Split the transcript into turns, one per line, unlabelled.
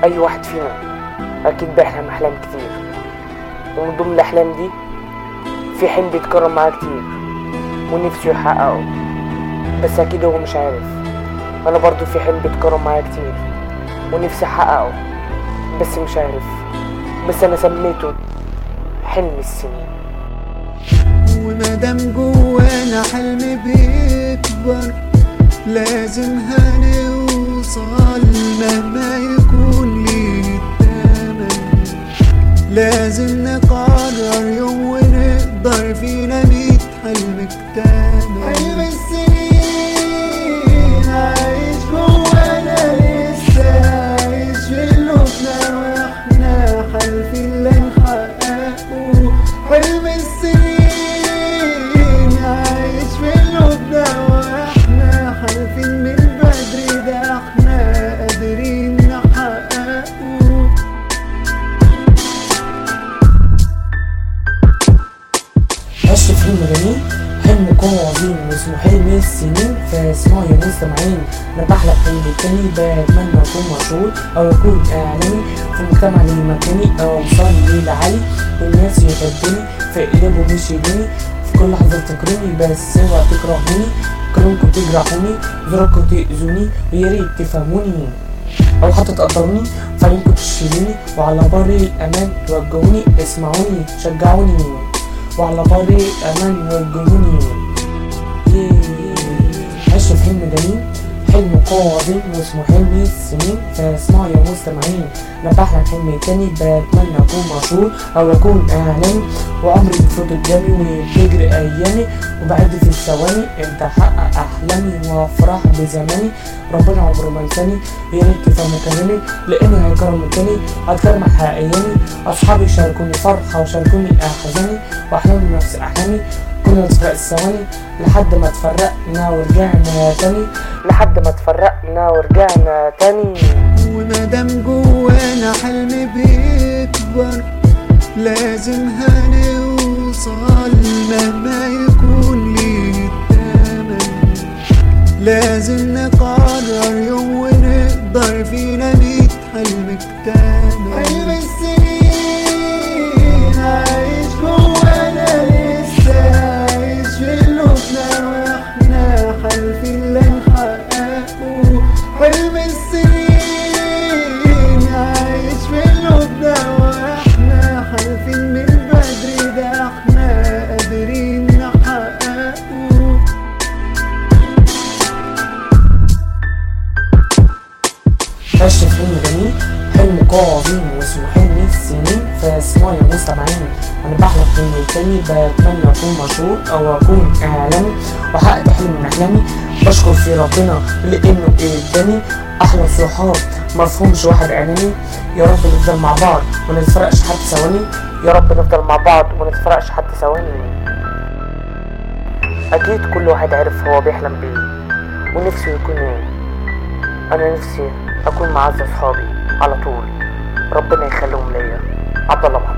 اي واحد فينا اكيد بيحلم احلام كتير ومن ضمن الاحلام دي في حلم بيتكرر معاه كتير ونفسه يحققه بس اكيد هو مش عارف انا برضو في حلم بيتكرر معايا كتير ونفسي احققه بس مش عارف بس انا سميته حلم السنين
ومادام جوانا حلم بيكبر لازم هنوصل مهما يكون ليه التمن لازم نقرر يوم ونقدر فينا ميت حلم اكتمل حلم السنين عايش جوانا لسه عايش في قلوبنا واحنا حالفين لا نحققه حلم السنين عايش في قلوبنا واحنا حالفين من بدري ده احنا قادرين نحققه
عشت في حلم جميل حلم قوي عظيم واسمه حلم السنين فاسمعوا يا مستمعين انا بحلم حلم تاني بتمنى اكون مشهور او اكون اعلامي في المجتمع اللي مكاني او اوصل للعالي والناس يحبوني فيقلبوا مش يدوني في كل لحظة تكرهني بس اوعى تكرهوني كلامكم تجرحوني ظروفكم تأذوني ويا ريت تفهموني او حتى تقدروني فعليكم تشيلوني وعلى بر الامان توجهوني اسمعوني شجعوني وعلى بر الامان وجهوني عشت في حلم جميل حلم قوي عظيم واسمه حلم السنين فاسمعوا يا مستمعين انا بحلم حلم تاني بتمنى اكون مشهور او اكون اعلامي وعمري بفوت قدامي وبتجري ايامي وبعد في الثواني انت احقق احلامي وافرح بزماني ربنا عمره ما ينساني يا ريت تفهموا كلامي لانه هيكرم تاني هتكرم ايامي اصحابي شاركوني فرحه وشاركوني احزاني واحلامي نفس احلامي كنا نسرق الثواني لحد ما تفرقنا ورجعنا تاني لحد ما تفرقنا ورجعنا تاني
ومادام جوانا حلم بيكبر لازم هنوصل مهما يكون ليه التمن لازم نقرر يوم ونقدر فينا ميت حلم اكتمل حلم السنين عايش جوانا لسه عايش في قلوبنا واحنا حالفين لا نحققه حلم السنين عايش في قلوبنا واحنا حالفين من بدري ده احنا قادرين نحققه
عشت في حلم جميل حلم قوي عظيم واسمه حلم السنين فاسمعوا يا مستمعين انا بحلم حلم تاني بتمنى اكون مشهور او اكون اعلامي واحقق حلم من احلامي بشكر في ربنا لانه اداني احلى صحاب مفهومش واحد اناني يا رب نفضل مع بعض وما نتفرقش حتى ثواني يا رب نفضل مع بعض وما نتفرقش حتى ثواني اكيد كل واحد عرف هو بيحلم بيه ونفسه يكون ايه انا نفسي اكون مع اعز اصحابي على طول ربنا يخليهم ليا عبد الله محمد